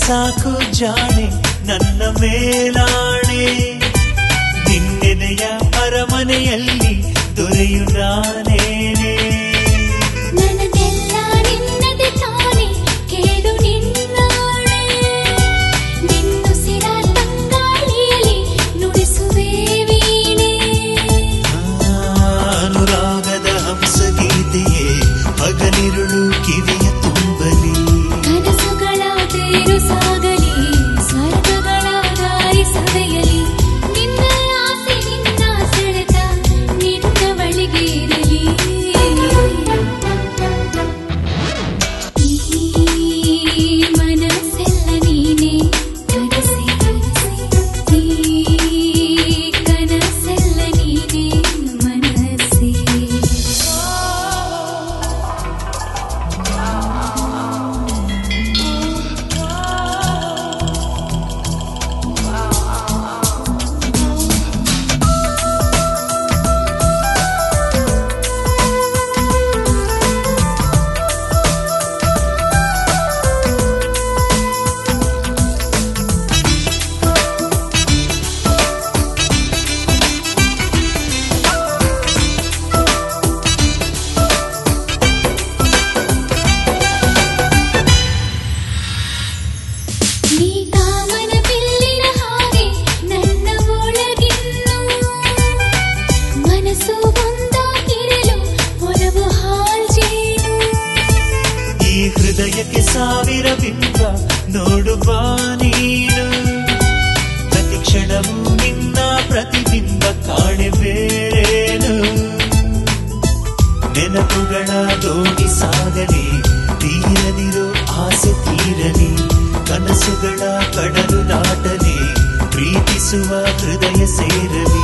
ಸಾಕು ಜಾಣೆ ನನ್ನ ಮೇಲಾಣೆ ನಿನ್ನೆದೆಯ ಅರಮನೆಯಲ್ಲಿ ದೊರೆಯು ನಾನೇನೆ ನನಗೆಲ್ಲ ನಿನ್ನದೆ ತಾನೆ ಕೇಳು ನಿನ್ನಾಣೆ ನಿನ್ನುಸಿರ ತಂಗಾಳಿಯಲ್ಲಿ ನುಡಿಸುವೆ ವೀಣೆ ಅನುರಾಗದ ಹಂಸಗೀತೆಯೇ ಹಗಲಿರುಳು ಕಿವಿಯ ತುಂಬಲಿ ಕನಸುಗಳ ತೇರು ಸಾಗಲಿ ಸ್ವರ್ಗಗಳ ದಾರಿ ಸವೆಯಲಿ ನಿನ್ನ ಆಸೆ ನಿನ್ನ ಸೆಳೆತ ನಿನ್ನ ಬಳಿಗೆ ಇರಲಿ ಈ ಮನಸ್ಸೆಲ್ಲ ನೀನೇ ಕನಸೆ ಕನಸೆ ಈ ಕನಸೆಲ್ಲ ನೀನೇ ಮನಸ್ಸೇ ನೀ ಕಾಮನ ಬಿಲ್ಲಿನ ಹಾಗೆ ನನ್ನ ಒಳಗಿನ್ನು ಮನಸ್ಸು ಒಂದಾಗಿರಲು ಒಲವು ಹಾಲ್ಜೇನು ಈ ಹೃದಯಕ್ಕೆ ಸಾವಿರ ಬಿಂಬ ನೋಡುವ ನೀನು ಪ್ರತಿ ಕ್ಷಣವೂ ನಿನ್ನ ಪ್ರತಿಬಿಂಬ ಕಾಣೆ ಬೇರೇನು ನೆನಪುಗಳ ದೋಣಿ ಸಾಗಲಿ ತೀರದಿರೋ ಆಸೆ ತೀರಲಿ ಕನಸುಗಳ ಕಡಲು ದಾಟಲಿ ಪ್ರೀತಿಸುವ ಹೃದಯ ಸೇರಲಿ